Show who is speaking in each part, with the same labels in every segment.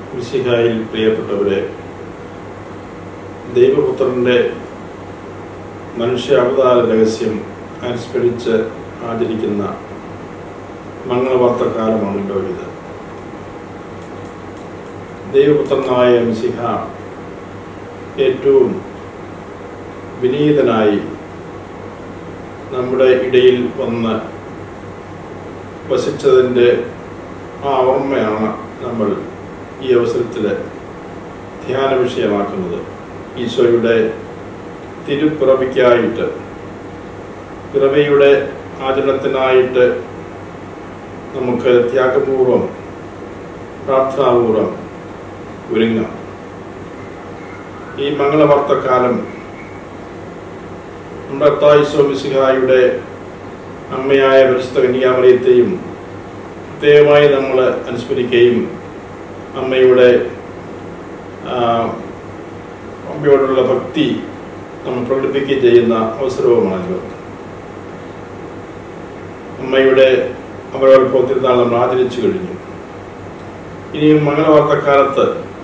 Speaker 1: മിശിഹായിൽ പ്രിയപ്പെട്ടവരെ ദൈവപുത്രൻ്റെ മനുഷ്യ അവതാര രഹസ്യം അനുസ്മരിച്ച് ആചരിക്കുന്ന മംഗളവാർത്തക്കാലമാണല്ലോ ഇത് ദൈവപുത്രനായ മിശിഹ ഏറ്റവും വിനീതനായി നമ്മുടെ ഇടയിൽ വന്ന് വസിച്ചതിൻ്റെ ആ ഓർമ്മയാണ് നമ്മൾ ഈ അവസരത്തിൽ ധ്യാന വിഷയമാക്കുന്നത് ഈശോയുടെ തിരുപ്പിറവിക്കായിട്ട് പിറവിയുടെ ആചരണത്തിനായിട്ട് നമുക്ക് ത്യാഗപൂർവം പ്രാർത്ഥനാപൂർവം ഒരുങ്ങാം ഈ മംഗളവാർത്തക്കാലം നമ്മുടെ അത്തായിസോ മിസിഹായുടെ അമ്മയായ പരിശുദ്ധ കന്യാമറിയത്തെയും പ്രത്യേകമായി നമ്മൾ അനുസ്മരിക്കുകയും അമ്മയുടെ ആ, അമ്മയോടുള്ള ഭക്തി നമ്മൾ പ്രകടിപ്പിക്കുകയും ചെയ്യുന്ന അവസരവുമാണല്ലോ അമ്മയുടെ അമരോത്ഭവ തിരുനാൾ നമ്മൾ ആചരിച്ചു കഴിഞ്ഞു ഇനിയും മംഗളവാർത്തക്കാലത്ത്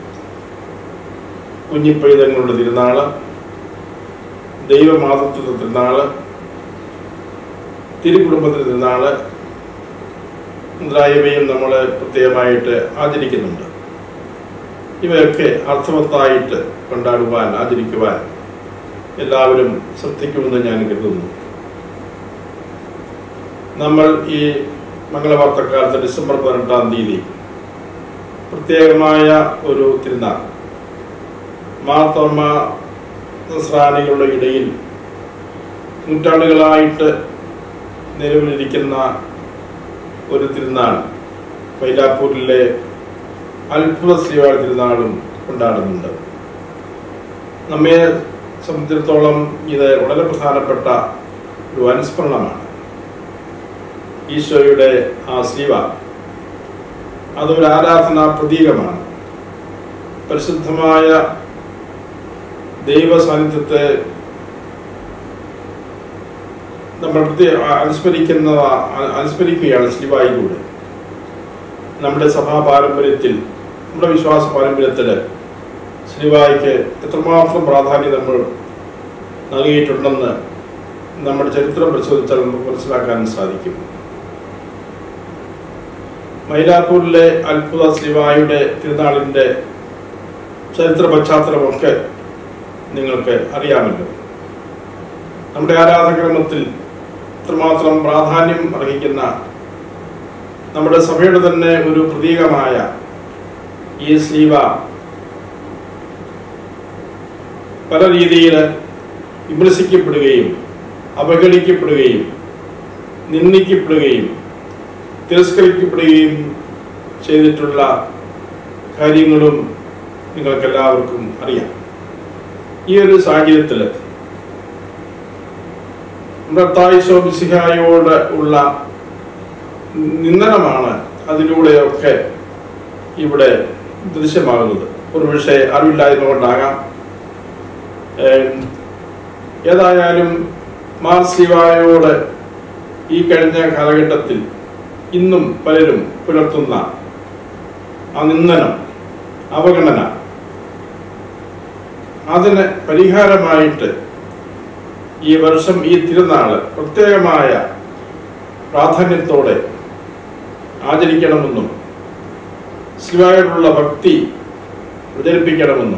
Speaker 1: കുഞ്ഞിപ്പൈതങ്ങളുടെ തിരുനാള് ദൈവമാതൃത്വ തിരുനാള് തിരുകുടുംബത്തിന് തിരുനാള് മുതലായവയും നമ്മൾ പ്രത്യേകമായിട്ട് ആചരിക്കുന്നുണ്ട് ഇവയൊക്കെ അർത്ഥവത്തായിട്ട് കൊണ്ടാടുവാൻ ആചരിക്കുവാൻ എല്ലാവരും ശ്രദ്ധിക്കുമെന്ന് ഞാൻ കരുതുന്നു നമ്മൾ ഈ മംഗളവാർത്തക്കാലത്ത് ഡിസംബർ പതിനെട്ടാം തീയതി പ്രത്യേകമായ ഒരു തിരുനാൾ മാർത്തോമ നസ്രാനികളുടെ ഇടയിൽ നൂറ്റാണ്ടുകളായിട്ട് നിലവിലിരിക്കുന്ന ഒരു തിരുനാൾ വൈലാപ്പൂരിലെ അത്ഭുത ശ്രീവാഴ തിരുനാളും കൊണ്ടാടുന്നുണ്ട് നമ്മെ സംബന്ധിച്ചിടത്തോളം ഇത് വളരെ പ്രധാനപ്പെട്ട ഒരു അനുസ്മരണമാണ് ഈശോയുടെ ആ ശ്രീവ അതൊരു ആരാധനാ പ്രതീകമാണ് പരിശുദ്ധമായ ദൈവ സാന്നിധ്യത്തെ നമ്മൾ പ്രത്യേക അനുസ്മരിക്കുന്ന അനുസ്മരിക്കുകയാണ് ശ്രീവായിലൂടെ നമ്മുടെ സഭാ പാരമ്പര്യത്തിൽ നമ്മുടെ വിശ്വാസ പാരമ്പര്യത്തിൽ ശ്രീവായിക്ക് എത്രമാത്രം പ്രാധാന്യം നമ്മൾ നൽകിയിട്ടുണ്ടെന്ന് നമ്മുടെ ചരിത്രം പരിശോധിച്ചാൽ നമുക്ക് മനസ്സിലാക്കാൻ സാധിക്കും മൈലാപ്പൂരിലെ അത്ഭുത ശ്രീവായുടെ തിരുനാളിൻ്റെ ചരിത്ര പശ്ചാത്തലമൊക്കെ നിങ്ങൾക്ക് അറിയാമല്ലോ നമ്മുടെ ആരാധക്രമത്തിൽ ഇത്രമാത്രം പ്രാധാന്യം അർഹിക്കുന്ന നമ്മുടെ സഭയുടെ തന്നെ ഒരു പ്രതീകമായ ഈ ശ്രീവ പല രീതിയിൽ വിമർശിക്കപ്പെടുകയും അവഗണിക്കപ്പെടുകയും നിന്ദിക്കപ്പെടുകയും തിരസ്കരിക്കപ്പെടുകയും ചെയ്തിട്ടുള്ള കാര്യങ്ങളും നിങ്ങൾക്കെല്ലാവർക്കും അറിയാം ഈ ഒരു സാഹചര്യത്തിൽ നമ്മുടെ തായ് ശോഭിസിഹായോട് ഉള്ള നിന്ദനമാണ് അതിലൂടെയൊക്കെ ഇവിടെ ദൃശ്യമാകുന്നത് ഒരു പക്ഷേ അറിവില്ലായ്മ കൊണ്ടാകാം ഏം, ഏതായാലും മാർ ശിവായോട് ഈ കഴിഞ്ഞ കാലഘട്ടത്തിൽ ഇന്നും പലരും പുലർത്തുന്ന ആ നിന്ദനം അവഗണന അതിന് പരിഹാരമായിട്ട് ഈ വർഷം ഈ തിരുനാള് പ്രത്യേകമായ പ്രാധാന്യത്തോടെ ആചരിക്കണമെന്നും ശിവായോടുള്ള ഭക്തി പ്രചരിപ്പിക്കണമെന്നും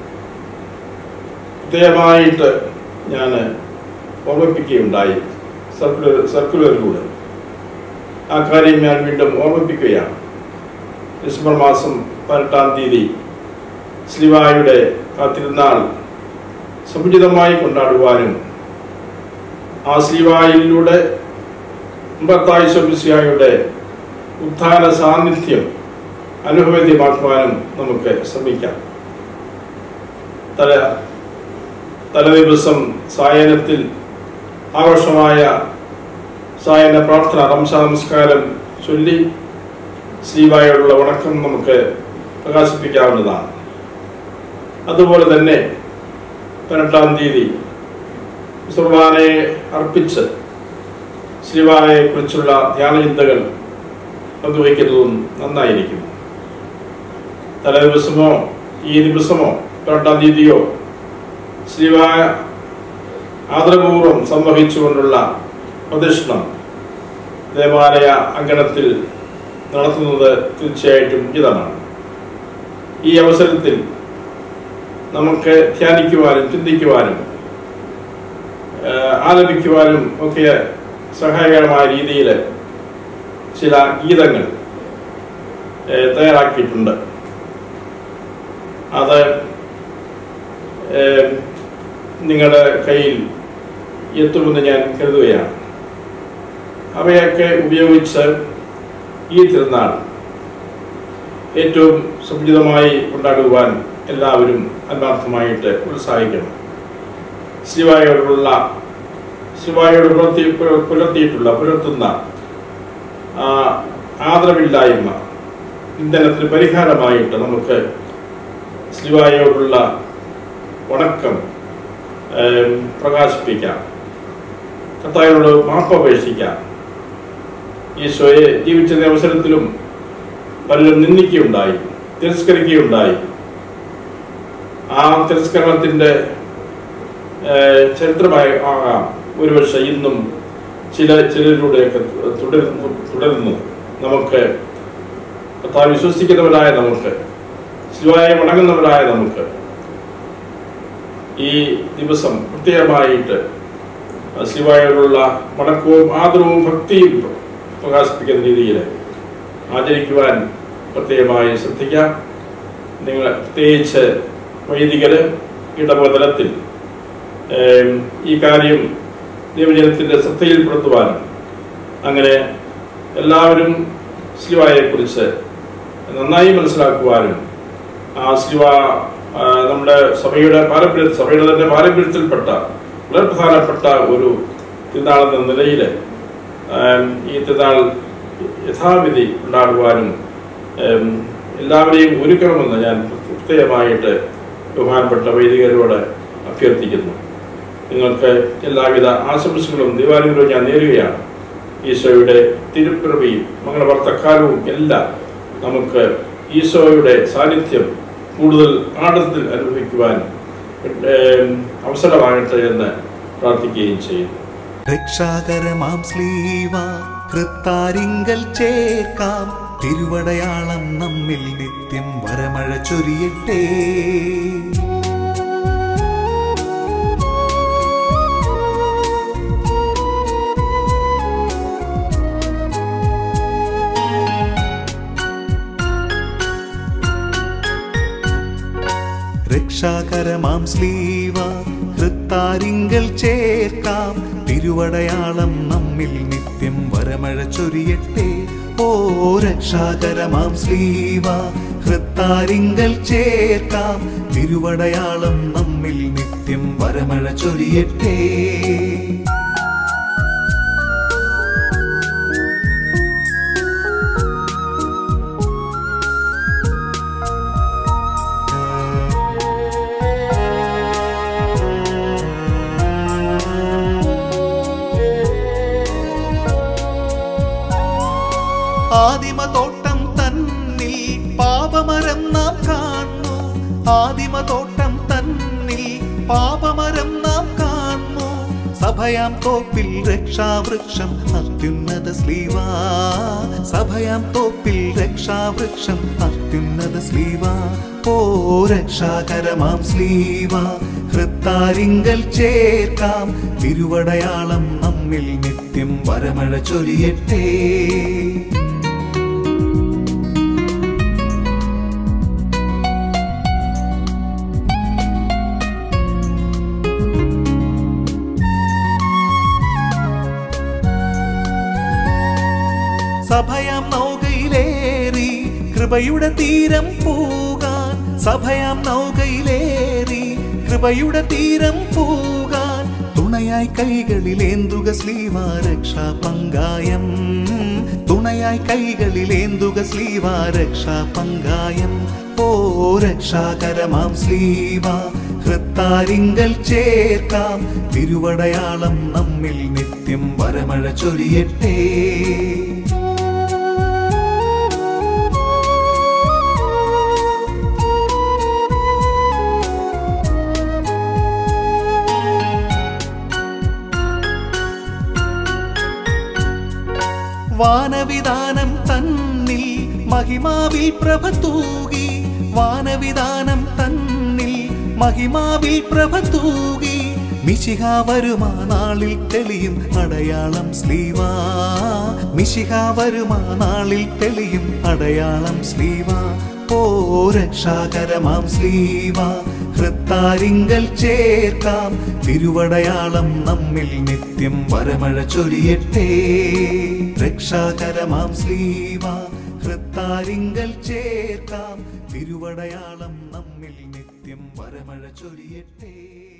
Speaker 1: പ്രത്യേകമായിട്ട് ഞാൻ ഓർമ്മിപ്പിക്കുകയുണ്ടായി സർക്കുലർ സർക്കുലറിലൂടെ ആ കാര്യം ഞാൻ വീണ്ടും ഓർമ്മിപ്പിക്കുകയാണ് ഡിസംബർ മാസം പതിനെട്ടാം തീയതി ശ്രീവായുടെ ആ തിരുനാൾ സമുചിതമായി കൊണ്ടാടുവാനും ആ ശ്രീവായിലൂടെ അമ്പത്തായി ശബിസിയായുടെ ഉത്ഥാന സാന്നിധ്യം അനുഭവേദ്യമാക്കുവാനും നമുക്ക് ശ്രമിക്കാം തല തലേദിവസം സായനത്തിൽ ആഘോഷമായ സായന പ്രാർത്ഥന റംസാ നമസ്കാരം ചൊല്ലി ശ്രീവായോടുള്ള വണക്കം നമുക്ക് പ്രകാശിപ്പിക്കാവുന്നതാണ് അതുപോലെ തന്നെ പതിനെട്ടാം തീയതി സുർബാനയെ അർപ്പിച്ച് ശ്രീവാനയെ കുറിച്ചുള്ള ധ്യാനചിന്തകൾ പങ്കുവയ്ക്കുന്നതും നന്നായിരിക്കും തലേ ദിവസമോ ഈ ദിവസമോ രണ്ടാം തീയതിയോ ശ്രീവായ ആദരപൂർവം സംവഹിച്ചുകൊണ്ടുള്ള പ്രദക്ഷിണം ദേവാലയ അങ്കണത്തിൽ നടത്തുന്നത് തീർച്ചയായിട്ടും ഉചിതമാണ് ഈ അവസരത്തിൽ നമുക്ക് ധ്യാനിക്കുവാനും ചിന്തിക്കുവാനും ഏഹ്, ആലപിക്കുവാനും ഒക്കെ സഹായകരമായ രീതിയിൽ ചില ഗീതങ്ങൾ ഏഹ്, തയ്യാറാക്കിയിട്ടുണ്ട് അത് ഏഹ്, നിങ്ങളുടെ കയ്യിൽ എത്തുമെന്ന് ഞാൻ കരുതുകയാണ് അവയൊക്കെ ഉപയോഗിച്ച് ഈ തിരുനാൾ ഏറ്റവും സമുചിതമായി കൊണ്ടാടുവാൻ എല്ലാവരും ആത്മാർത്ഥമായിട്ട് ഉത്സാഹിക്കണം ശിവായോടുള്ള ശിവായോട് പുലർത്തി പുല- പുലർത്തിയിട്ടുള്ള പുലർത്തുന്ന ആ, ആദരവില്ലായ്മ ഇന്ധനത്തിന് പരിഹാരമായിട്ട് നമുക്ക് ശിവായോടുള്ള വണക്കം ഏം, പ്രകാശിപ്പിക്കാം കർത്താവിനോട് മാപ്പപേക്ഷിക്കാം ഈശോയെ ജീവിച്ച അവസരത്തിലും പലരും നിന്ദിക്കുകയുണ്ടായി തിരസ്കരിക്കുകയുണ്ടായി ആ തിരസ്കരണത്തിൻ്റെ ഏഹ്, ചരിത്രമായി ആകാം ഒരുപക്ഷെ ഇന്നും ചില ചിലരിലൂടെയൊക്കെ തുടരുന്നു തുടരുന്നു നമുക്ക് കർത്താവ് വിശ്വസിക്കുന്നവരായ നമുക്ക് ശിവായെ വണങ്ങുന്നവരായ നമുക്ക് ഈ ദിവസം പ്രത്യേകമായിട്ട് ശിവായോടുള്ള വണക്കവും ആദരവും ഭക്തിയും പ്രകാശിപ്പിക്കുന്ന രീതിയിൽ ആചരിക്കുവാൻ പ്രത്യേകമായി ശ്രദ്ധിക്കാം നിങ്ങൾ പ്രത്യേകിച്ച് വൈദികര് ഇടപെടലത്തിൽ ഏം, ഈ കാര്യം ദൈവജനത്തിൻ്റെ ശ്രദ്ധയിൽപ്പെടുത്തുവാനും അങ്ങനെ എല്ലാവരും ശിവായെക്കുറിച്ച് നന്നായി മനസ്സിലാക്കുവാനും ആ ശിവ ആ, നമ്മുടെ സഭയുടെ പാരമ്പര്യ സഭയുടെ തന്നെ പാരമ്പര്യത്തിൽപ്പെട്ട വളരെ പ്രധാനപ്പെട്ട ഒരു തിരുനാളെന്ന നിലയിൽ ഈ തിരുനാൾ യഥാവിധി കൊണ്ടാടുവാനും ഏം, എല്ലാവരെയും ഒരുക്കണമെന്ന് ഞാൻ പ്രത്യേകമായിട്ട് ബഹുമാനപ്പെട്ട വൈദികരോട് അഭ്യർത്ഥിക്കുന്നു നിങ്ങൾക്ക് എല്ലാവിധ ആശംസകളും ദിവാലികളും ഞാൻ നേരുകയാണ് ഈശോയുടെ തിരുപ്പിറവിയും മംഗളവർത്തക്കാലവും എല്ലാം നമുക്ക് ഈശോയുടെ സാന്നിധ്യം കൂടുതൽ ആഴത്തിൽ അനുഭവിക്കുവാൻ ഏം, അവസരമാകട്ടെ എന്ന് പ്രാർത്ഥിക്കുകയും ചെയ്യുന്നു
Speaker 2: രക്ഷാകരമാം സ്ലീവ കൃത്താരിങ്കൽ ചേർക്കാം തിരുവടയാളം നമ്മിൽ നിത്യം വരമഴ ചൊരിയട്ടെ രക്ഷാകരമാം സ്ലീവ കൃത്താരിങ്കൽ ചേർക്കാം തിരുവടയാളം നമ്മിൽ നിത്യം വരമഴ ചൊരിയട്ടെ ഓ രക്ഷാകരമാം സ്ലീവ കൃത്താരിങ്കൽ ചേർക്കാം തിരുവടയാളം നമ്മിൽ നിത്യം വരമഴ ചൊരിയട്ടെ ആദിമതോട്ടം തന്നിൽ പാപമരം നാം കാണുന്നു ആദിമതോട്ടം തന്നിൽ പാപമരം നാം കാണുന്നു സഭയാം തോപ്പിൽ രക്ഷാവൃക്ഷം അത്യുന്നത സ്ലീവ സഭയാം തോപ്പിൽ രക്ഷാവൃക്ഷം അത്യുന്നത സ്ലീവ ഓ രക്ഷാകരമാം സ്ലീവ ഹൃത്താരിങ്കൽ ചേർക്കാം തിരുവടയാളം നമ്മിൽ നിത്യം വരമഴ ചൊരിയട്ടെ സഭയാം നൗകയിലേറി കൃപയുടെ തീരം പൂകാൻ സഭയാം നൗകയിലേറി കൃപയുടെ തീരം പൂകാൻ തുണയായി കൈകളിലേന്തുക ശ്ലീവാരക്ഷാ പങ്കായം തുണയായി കൈകളിലേന്തുക ശ്ലീവാരക്ഷാ പങ്കായം ഓ രക്ഷാകരമാം ശ്ലീവ ഹൃത്താരിങ്കൽ ചേർക്കാം തിരുവടയാളം നമ്മിൽ നിത്യം വരമഴ ചൊരിയട്ടെ വാനവിധാനം തന്നിൽ മഹിമാവിൽ പ്രഭ തൂകി വാനവിധാനം തന്നിൽ മഹിമാവിൽ പ്രഭ തൂകി മിശിഹ വരുമാ നാളിൽ തെളിയും അടയാളം സ്ലീവാ മിശിഹ വരുമാ നാളിൽ തെളിയും അടയാളം സ്ലീവാ ഓ രക്ഷാകരമാം സ്ലീവ ഹൃത്താരിങ്കൽ ചേർക്കാം തിരുവടയാളം നമ്മിൽ നിത്യം വരമഴ ചൊരിയട്ടെ രക്ഷാകരമാം സ്ലീവ ഹൃത്താരിങ്കൽ ചേർക്കാം തിരുവടയാളം നമ്മിൽ നിത്യം വരമഴ ചൊരിയട്ടെ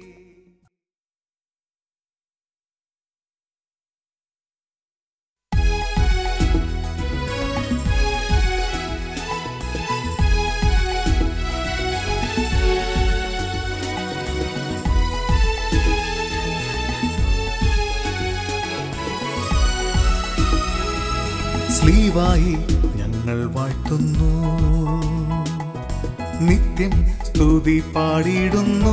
Speaker 2: സ്ലീവായി ഞങ്ങൾ വാഴ്ത്തുന്നു നിത്യം സ്തുതി പാടിയിടുന്നു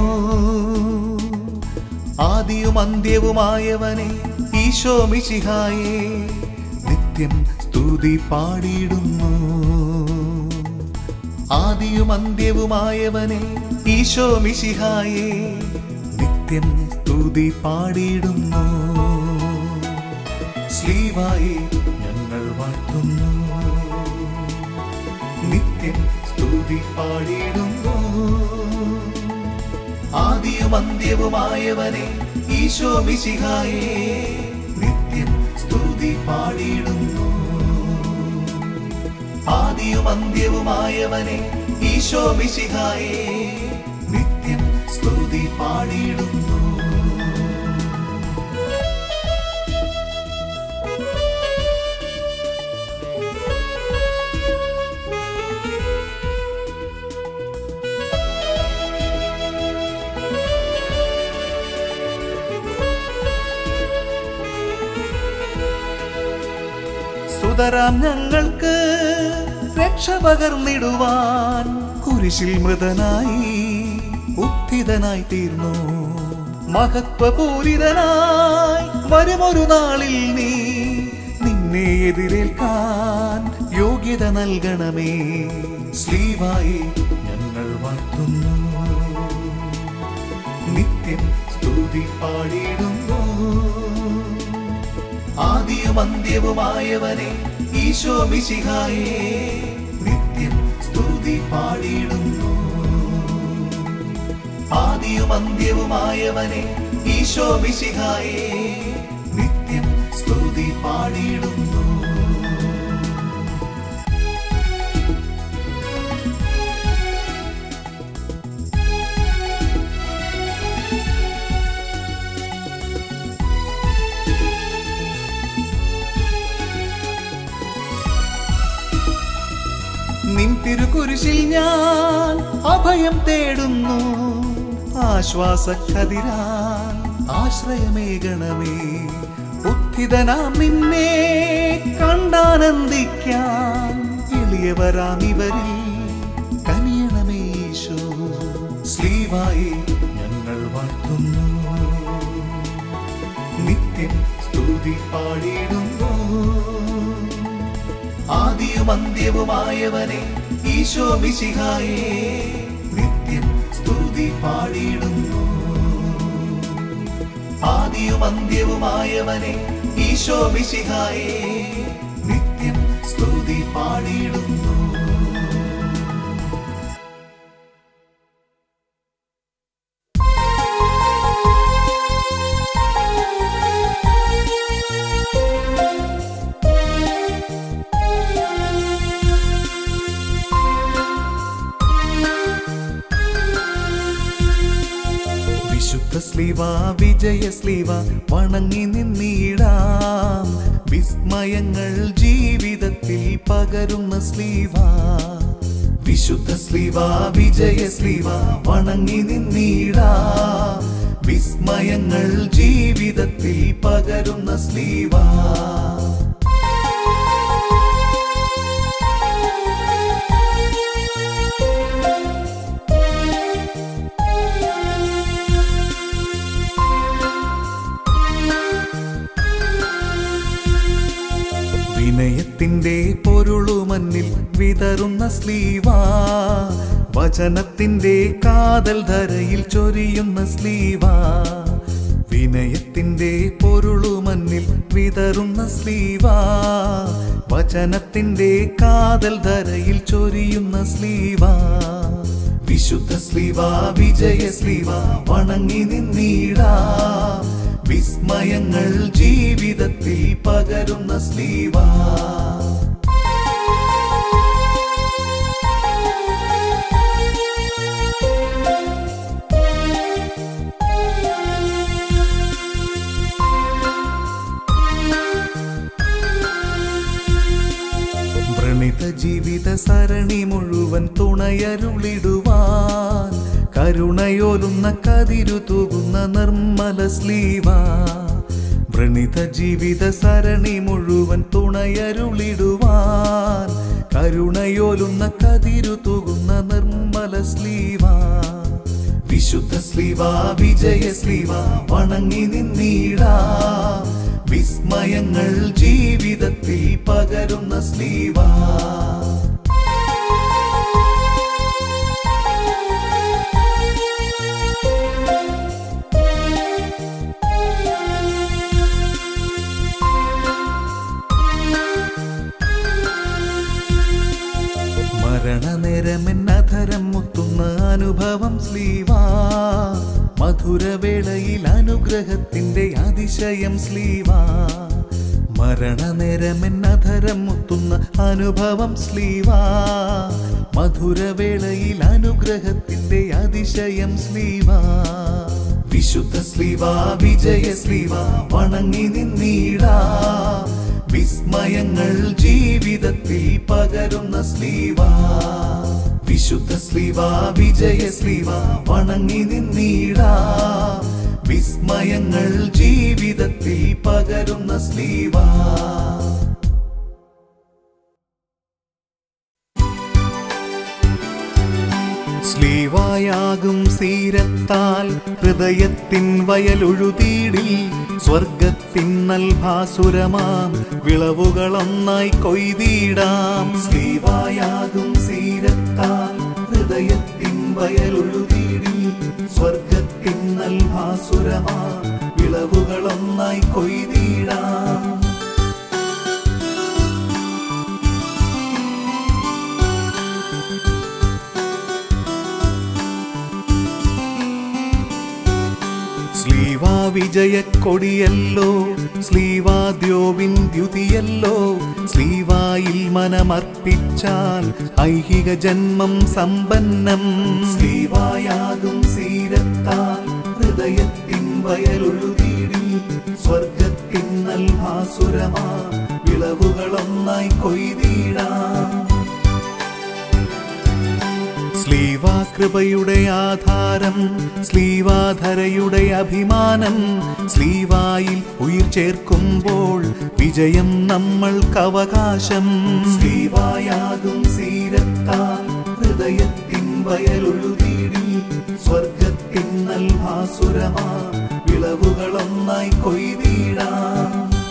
Speaker 2: ആദിയും അന്ത്യവുമായവനെ ഈശോ മിശിഹായെ നിത്യം സ്തുതി പാടിയിടുന്നു ആദിയും അന്ത്യവുമായവനെ ഈശോ മിശിഹായെ നിത്യം സ്തുതി പാടിയിടുന്നു സ്ലീവായി ഞങ്ങൾ വാഴ്ത്തുന്നു നിത്യം സ്തുതി പാടിയിടുന്നു ആദിയും അന്ത്യവുമായവനെ ഈശോ മിശിഹായെ നിത്യം സ്തുതി പാടിയിടുന്നു ആദിയും അന്ത്യവുമായവനെ ഈശോ മിശിഹായെ നിത്യം സ്തുതി പാടിയിടുന്നു സുതരാം ഞങ്ങൾക്ക് രക്ഷ പകർന്നിടുവാൻ കുരിശിൽ മൃതനായി ഉത്ഥിതനായി തീർന്നു മഹത്വപൂരിതനായി വരുമൊരു നാളിൽ നീ നിന്നെ എതിരേൽക്കാൻ യോഗ്യത നൽകണമേ സ്ലീവായി ഞങ്ങൾ വാഴ്ത്തുന്നു നിത്യം സ്തുതി പാടിയിടുന്നു ആദിയും അന്ത്യവുമായവനെ ഈശോ മിശിഹായെ നിത്യം സ്തുതി പാടിയിടുന്നു ആദിയും അന്ത്യവുമായവനെ ഈശോ മിശിഹായെ നിത്യം സ്തുതി പാടിയിടുന്നു നിൻ തിരുകുരിശിൽ ഞാൻ അഭയം തേടുന്നു ആശ്വാസക്കതിരാൻ ആശ്രയമേകണമേ ഉത്ഥിതനാം നിന്നെ കണ്ടാനന്ദിക്കാൻ എളിയവരാം ഇവരിൽ കനിയണമേ ഈശോ സ്ലീവായി ഞങ്ങൾ വാഴ്ത്തുന്നു നിത്യം സ്തുതി പാടിയിടുന്നു ആദിയും അന്ത്യവുമായവനെ ഈശോ മിശിഹായെ നിത്യം സ്തുതി പാടിയിടുന്നു ആദിയും അന്ത്യവുമായവനെ ഈശോ മിശിഹായെ നിത്യം സ്തുതി പാടിയിടുന്നു വിശുദ്ധ സ്ലീവ വിജയ സ്ലീവ വണങ്ങി നിന്നിടാം വിസ്മയങ്ങൾ ജീവിതത്തിൽ പകരുന്ന സ്ലീവ വിശുദ്ധ സ്ലീവ വിജയ സ്ലീവ വണങ്ങി നിന്നിടാം വിസ്മയങ്ങൾ ജീവിതത്തിൽ പകരുന്ന സ്ലീവ വിനയത്തോടെ വിതറുന്ന സ്ലീവാ വചനത്തിന്റെ കാതൽ ധരയിൽ ചൊരിയുന്ന സ്ലീവാ വിനയത്തിന്റെ പൊരുളുമന്നിൽ വിതറുന്ന സ്ലീവാ വചനത്തിന്റെ കാതൽ ധരയിൽ ചൊരിയുന്ന സ്ലീവാ വിശുദ്ധ സ്ലീവാ വിജയ സ്ലീവാ വണങ്ങി നിന്നീടാ വിസ്മയങ്ങൾ ജീവിതത്തിൽ പകരുന്ന സ്ലീവാ വ്രണിത ജീവിത സരണി മുഴുവൻ തുണയരുളിടുവാൻ കരുണയോലുന്ന കതിരു തൂകുന്ന നിർമ്മല സ്ലീവ വ്രണിത ജീവിത സരണി മുഴുവൻ തുണയരുളിടുവാൻ കരുണയോലുന്ന കതിരു തൂകുന്ന നിർമ്മല സ്ലീവ വിശുദ്ധ സ്ലീവ വിജയ സ്ലീവ വണങ്ങി നിന്നീടാ വിസ്മയങ്ങൾ ജീവിതത്തിൽ പകരുന്ന സ്ലീവ മരണനിരമെന്നധരം മുത്തുന്ന അനുഭവം സ്ലീവാ മധുരവേളയിൽ അനുഗ്രഹത്തിന്റെ അതിശയം സ്ലീവാ മരണനിരമെന്നധരം മുത്തുന്ന അനുഭവം സ്ലീവാ മധുരവേളയിൽ അനുഗ്രഹത്തിന്റെ അതിശയം സ്ലീവാ വിശുദ്ധ സ്ലീവാ വിജയ സ്ലീവാ വണങ്ങി നിന്നീടാ വിസ്മയങ്ങൾ ജീവിതത്തിൽ പകരുന്ന സ്ലീവാ വിശുദ്ധ സ്ലീവാ വിജയ സ്ലീവാ വണങ്ങി നിന്നീടാ വിസ്മയങ്ങൾ ജീവിതത്തിൽ പകരുന്ന സ്ലീവാ സ്ലീവായാകും സീരത്താൽ ഹൃദയത്തിൻ വയലൊഴുതീടിൽ സ്വർഗത്തിൻ നൽഭാസുരമാം വിളവുകളൊന്നായി കൊയ്തിടാം സ്ലീവായാകും സീരത്താൽ ഹൃദയത്തിൻ വയലൊഴുതീടിൽ സ്വർഗത്തിൻ നൽഭാസുരമാം വിളവുകളൊന്നായി കൊയ്തിടാം സ്ലീവാ വിജയക്കൊടിയല്ലോ സ്ലീവാദ്യോവിൻ ദ്യുതിയല്ലോ സ്ലീവായിൽ മനമർപ്പിച്ചാൽ ഐഹിക ജന്മം സമ്പന്നം സ്ലീവായാകും സീരത്താൽ ഹൃദയത്തിൻ വയലൊഴുതീടി സ്വർഗത്തിൻ നൽഭാസുരമാ വിളവുകളൊന്നായി കൊയ്തിടാം സ്ലീവാ കൃപയുടെ ആധാരം സ്ലീവാധരയുടെ അഭിമാനം സ്ലീവായിൽ ഉയിർ ചേർക്കുമ്പോൾ വിജയം നമ്മൾക്കവകാശം സ്ലീവായാകും സീരത്താൽ ഹൃദയത്തിൻ വയലൊഴുതീടി സ്വർഗത്തിൻ നൽഭാസുരമാ വിളവുകളൊന്നായി കൊയ്തിടാം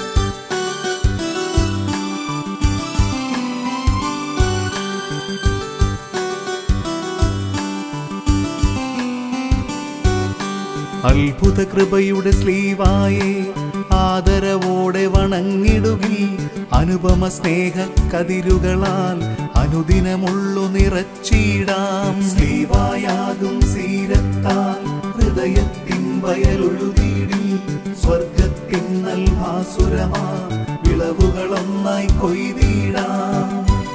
Speaker 2: അത്ഭുത കൃപയുടെ സ്ലീവായെ ആദരവോടെ വണങ്ങിടുകിൽ അനുപമ സ്നേഹ കതിരുകളാൽ അനുദിനമുള്ളു നിറച്ചിടാം സ്ലീവായാകും സീരത്താൽ ഹൃദയത്തിൻ വയലൊഴുതീടി സ്വർഗത്തിൻ നൽഭാസുരമാ വിളവുകളൊന്നായി കൊയ്തിടാം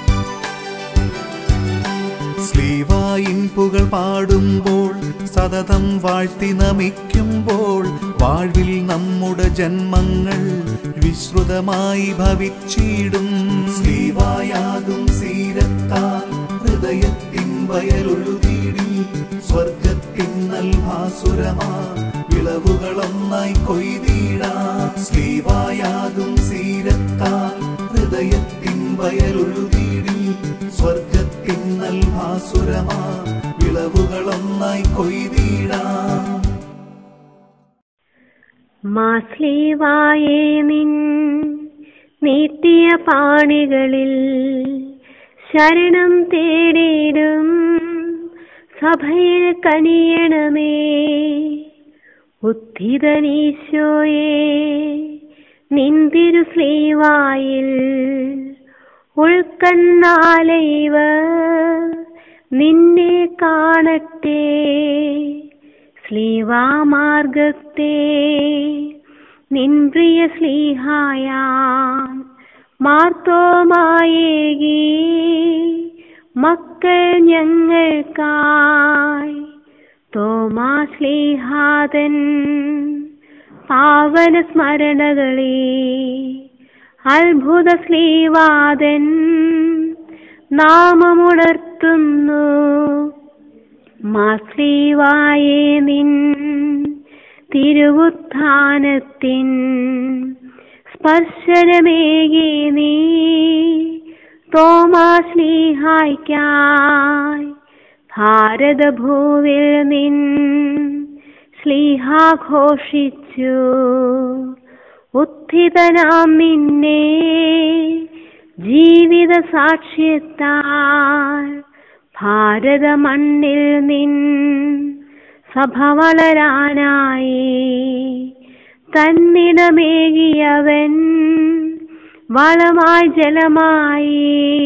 Speaker 2: സ്ലീവായിൻപുകൾ പാടുമ്പോൾ സതതം വാഴ്ത്തി നമിക്കുമ്പോൾ വാഴ്വിൽ നമ്മുടെ ജന്മങ്ങൾ വിശ്രുതമായി ഭവിച്ചിടും സ്ലീവായാകും സീരത്താൽ ഹൃദയത്തിൻ വയലൊഴുതീടി സ്വർഗത്തിൻ നൽഭാസുരമാ വിളവുകളൊന്നായി കൊയ്തിടാം സ്ലീവായാകും സീരത്താൽ ഹൃദയത്തിൻ വയലൊഴുതീടി സ്വർഗത്തിൻ നൽഭാസുരമാ വിളവുകളൊന്നായി കൊയ്തിടാം
Speaker 3: മാസ്ലീവായേ നിൻ നീട്ടിയ പാണികളിൽ ശരണം തേടിടും സഭയിൽ കനിയണമേ ഉദ്ധിതനീശോയെ നിന്തിരു സ്ലീവായിൽ ഉൾക്കണ്ണാലൈവ നിന്നെ കാണട്ടെ സ്ലീവാമാർഗത്തെ നിൻ പ്രിയ സ്ലീഹായാം മാർത്തോമായേകി മക്കൾ ഞങ്ങൾക്കായി തോമാ സ്ലീഹാതൻ പാവന സ്മരണകളെ അത്ഭുത സ്ലീവാദൻ നാമമുണർത്തുന്നു മാസ്ലീവായേ നിൻ തിരുവുത്ഥാനത്തിൻ സ്പർശനമേകി നീ തോമാശ്ലീഹായ്ക്കായി ഭാരതഭൂവിൽ നിൻ സ്ലീഹാഘോഷിച്ചു ഉത്ഥിതനാം നിന്നെ ജീവിത സാക്ഷ്യത്താൽ ഭാരത മണ്ണിൽ നിൻ സഭ വളരാനായി തന്നിടമേകിയവൻ വളമായി ജലമായി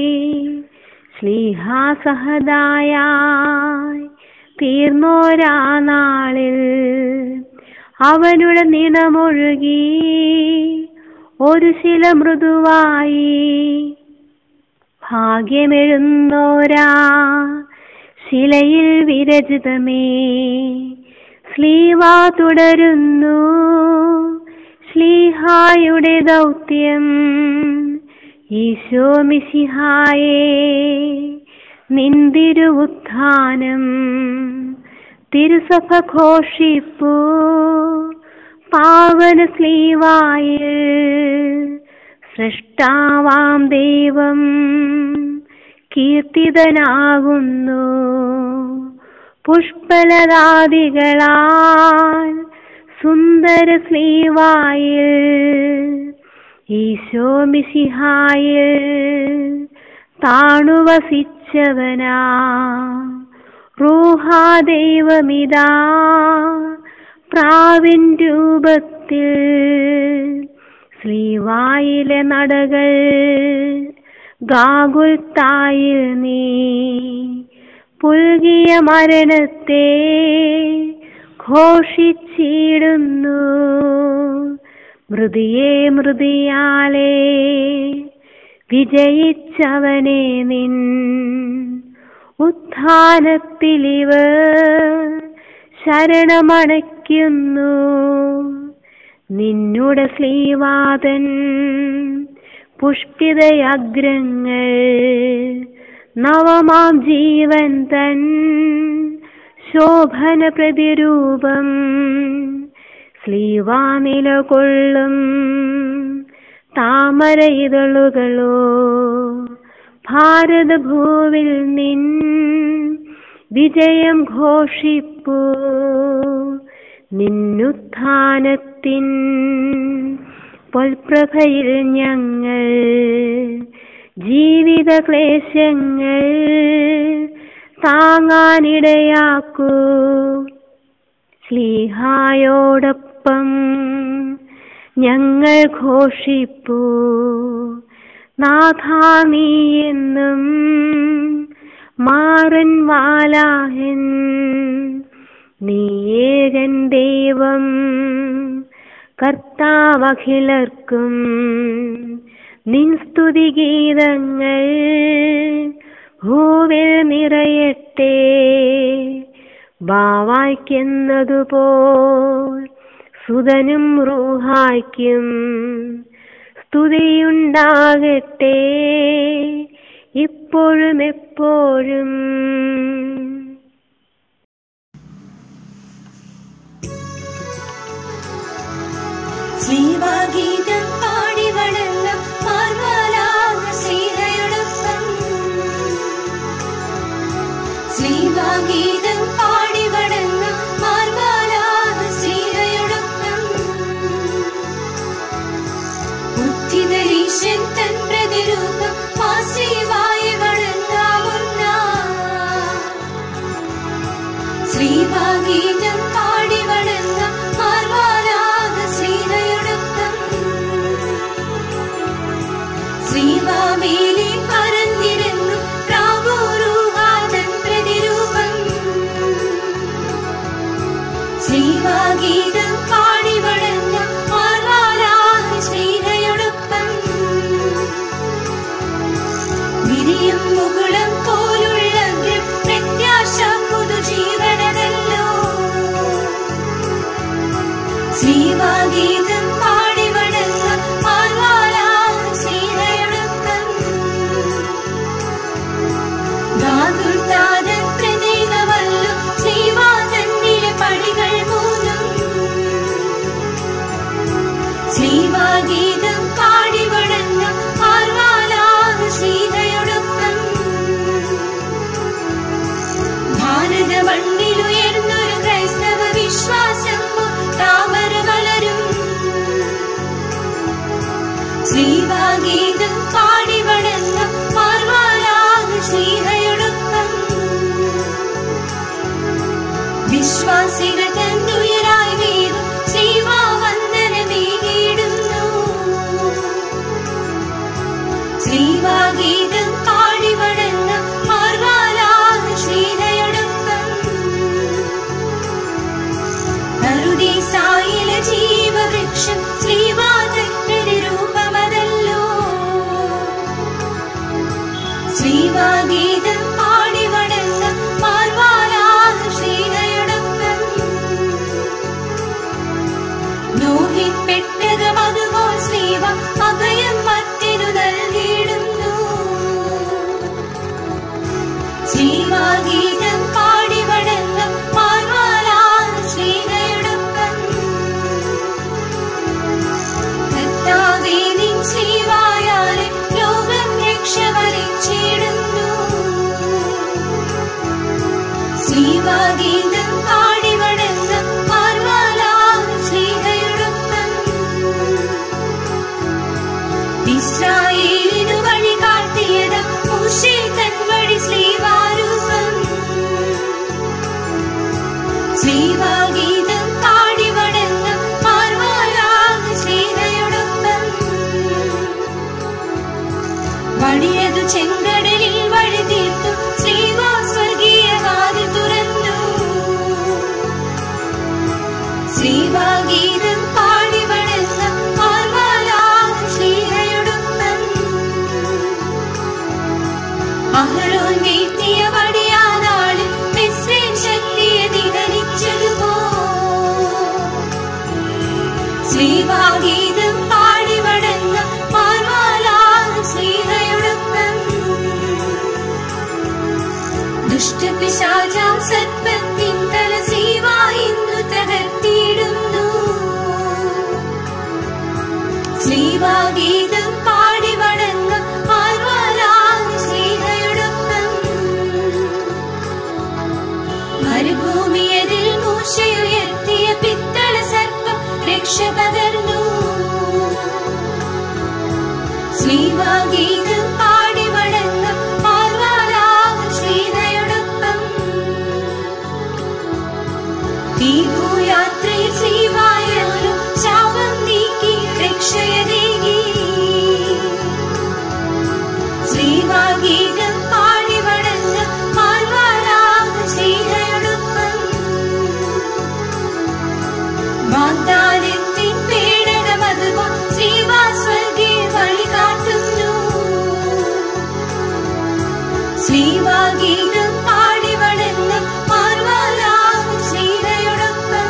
Speaker 3: സ്ലീഹാസഹദായായി തീർന്നോരാ നാളിൽ അവനുടെ നിണമൊഴുകി ഒരു ശില മൃദുവായി ഭാഗ്യമെഴുന്നോരാ ശിലയിൽ വിരചിതമേ സ്ലീവാ തുടരുന്നു ശ്ലീഹായുടെ ദൗത്യം ഈശോ മിശിഹായേ നിന്തിരുവുത്ഥാനം തിരുസഭ ഘോഷിപ്പു പാവന സ്ലീവായിൽ സൃഷ്ടാവാം ദൈവം കീർത്തിതനാകുന്നു പുഷ്പലതാദികളാൽ സുന്ദര സ്ലീവായിൽ ഈശോ മിശിഹായിൽ താണുവസിച്ചവനാ റൂഹാ ദൈവമിതാ പ്രാവിൻ രൂപത്തിൽ സ്ലീവായിലെ നടകൾ ഗാഗുൽത്തായിൽ നീ പുൽകിയ മരണത്തെ ഘോഷിച്ചിടുന്നു മൃതിയെ മൃതിയാലേ വിജയിച്ചവനെ നിൻ ഉത്ഥാനത്തിലിവ് ശരണമണയ്ക്കുന്നു നിന്നുടെ ശ്രീവാദൻ പുഷ്പിതയഗ്രങ്ങൾ നവമാം ജീവൻ തൻ ശോഭന പ്രതിരൂപം സ്ലീവാ നിലകൊള്ളും താമര ഇതളുകളോ ഭാരതഭൂവിൽ നിൻ വിജയം ഘോഷിപ്പൂ നിന്നുത്ഥാനത്തിൻ പൊൽപ്രഭയിൽ ഞങ്ങൾ ജീവിത ക്ലേശങ്ങൾ താങ്ങാനിടയാക്കൂ സ്ലീഹായോടൊപ്പം ഞങ്ങൾ ഘോഷിപ്പൂ നാഥാ നീ എന്നും മാറൻ വാലാഹൻ നീ ഏകൻ ദൈവം കർത്താവഖിലർക്കും നിൻ സ്തുതിഗീതങ്ങൾ ഭൂവിൽ നിറയട്ടെ ബാവായ്ക്കെന്നതുപോൽ സുതനും റൂഹായ്ക്കും സ്തുതിയുണ്ടാകട്ടെ ഇപ്പോഴും എപ്പോഴും
Speaker 4: സ്ലീവാഗീതം പാടി വണങ്ങ പാർവാലാഹ ശ്രീഹയോടൊപ്പം സ്ലീവാഗീതം പാടി വണങ്ങ പാർവാലാഹ ശ്രീഹയോടൊപ്പം ഉദ്ധിതരീശൻ തൻ പ്രതിരൂപം ആശ്രീവായി വളർന്നു ശ്രീവാഗീതം പാടി വണങ്ങ മാർവാലാഹ ശ്രീഹയോടൊപ്പം വിരിയും മുകുളം പോലുള്ള പ്രത്യാശ പുതുജീവനമല്ലോ ശ്രീവാഗീതം പാടി വണങ്ങ മാർവാലാഹ ശ്രീഹയോടൊപ്പം ഗാതുർത്താതൻ പ്രതീകമല്ലോ ശ്രീവാതന്നിലെ പടികൾ മൂന്നും ശ്രീവാഗീതം പാടി വണങ്ങ മാർവാലാഹ ശ്രീഹയോടൊപ്പം ഭാരത മണ്ണിലുയർന്നൊരു ക്രൈസ്തവ വിശ്വാസം താമര വളരും ശ്രീവാഗീതം പാടി വണങ്ങ മാർവാലാഹ ശ്രീഹയോടൊപ്പം വിശ്വാസികൾ തന്നുയരായി വീഴും ശ്രീവാവന്ദനമേകിടുന്നു ശ്രീവാഗീതം പാടി വണങ്ങ മാർവാലാഹ ശ്രീഹയോടൊപ്പം നറുദീസായില ജീവവൃക്ഷം ശ്രീവാദത്തിന് രൂപമതല്ലോ ശ്രീവാഗീതം പാടി വണങ്ങ മാർവാലാഹ ശ്രീഹയോടൊപ്പം നോഹിപ്പെട്ടതും അതുപോൽ ശ്രീവ അഭയം മറ്റിനു നൽകിയിടുന്നു ശ്രീവാഗീതം പാടി വണങ്ങ മാർവാലാഹ ശ്രീഹയോടൊപ്പം കർത്താവേ നിൻ ശ്രീവായാലെ ലോകം രക്ഷ വരിച്ചിടുന്നു ശ്രീവാഗീതം പാടി വണങ്ങ മാർവാലാഹ ശ്രീഹയോടൊപ്പം ഇസ്രായേലിനു വഴി കാട്ടിയത് മൂശേ തൻ വഴി ശ്രീവാരൂപം ശ്രീവാഗീതം പാടി വണങ്ങ മാർവാലാഹ ശ്രീഹയോടൊപ്പം വടിയതു ചെങ്കടലിൽ വഴി തീർത്തു ശ്രീവാ സ്വർഗീയ വാതിൽ തുറന്നു ശ്രീവാഗീതം പാടി വണങ്ങ മാർവാലാഹ ശ്രീഹയോടൊപ്പം അഹരോൻ വീഴ്ത്തിയ വടിയാനാളിൽ മിസ്രൈം ശക്തിയെ നിഗളിച്ചതുപോ ശ്രീവാഗീതം പാടി വണങ്ങ മാർവാലാഹ ശ്രീഹയോടൊപ്പം ദുഷ്ടപിശാചാം സർപ്പത്തിൻ തല ശ്രീവാ ഇന്നു തകർത്തിയിടുന്നു ശ്രീവാഗീതം പാടി വണങ്ങ മാർവാലാഹ ശ്രീഹയോടൊപ്പം മരുഭൂമിയതിൽ മൂശയുയർത്തിയ പിത്തള സർപ്പം രക്ഷ പകർന്നു ശ്രീവാഗീതം പാടി വണങ്ങ മാർവാലാഹ ശ്രീഹയോടൊപ്പം ദീപുയാത്രയിൽ ശ്രീവായാലും ശാപം നീക്കി രക്ഷയതേകി ശ്രീവാഗീതം പാടി വണങ്ങ മാർവാലാഹ ശ്രീഹയോടൊപ്പം വാഗ്ദാനത്തിൻ പേടകമതുപോ ശ്രീവാ സ്വർഗീയ വഴി കാട്ടുന്നു ശ്രീവാഗീതം പാടി വണങ്ങ മാർവാലാഹ ശ്രീഹയോടൊപ്പം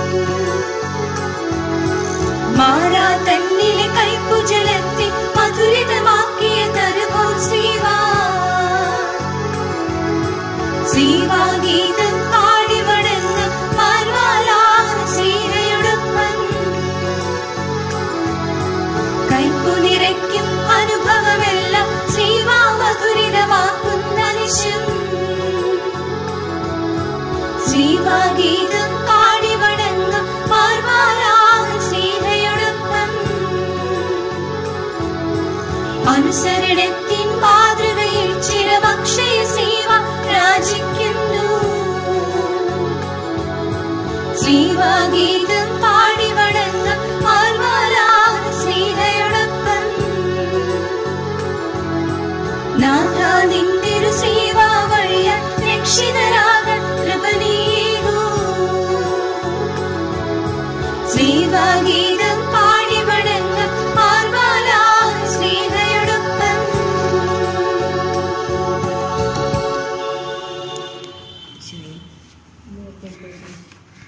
Speaker 4: മാറാ തന്നിലെ കൈപ്പുജലത്തെ മധുരിതമാക്കിയ തരുവോ ശ്രീവാ ശ്രീവാഗീതം പാടി വണങ്ങ മാർവാലാഹ ശ്രീഹയോടൊപ്പം കൈപ്പു നിറയ്ക്കും അനുഭവമെല്ലാം ശ്രീവാ മധുരിതമാക്കുന്ന നിശം ശ്രീവാഗീതം പാടി വണങ്ങ മാർവാലാഹ ശ്രീഹയോടൊപ്പം അനുസരണ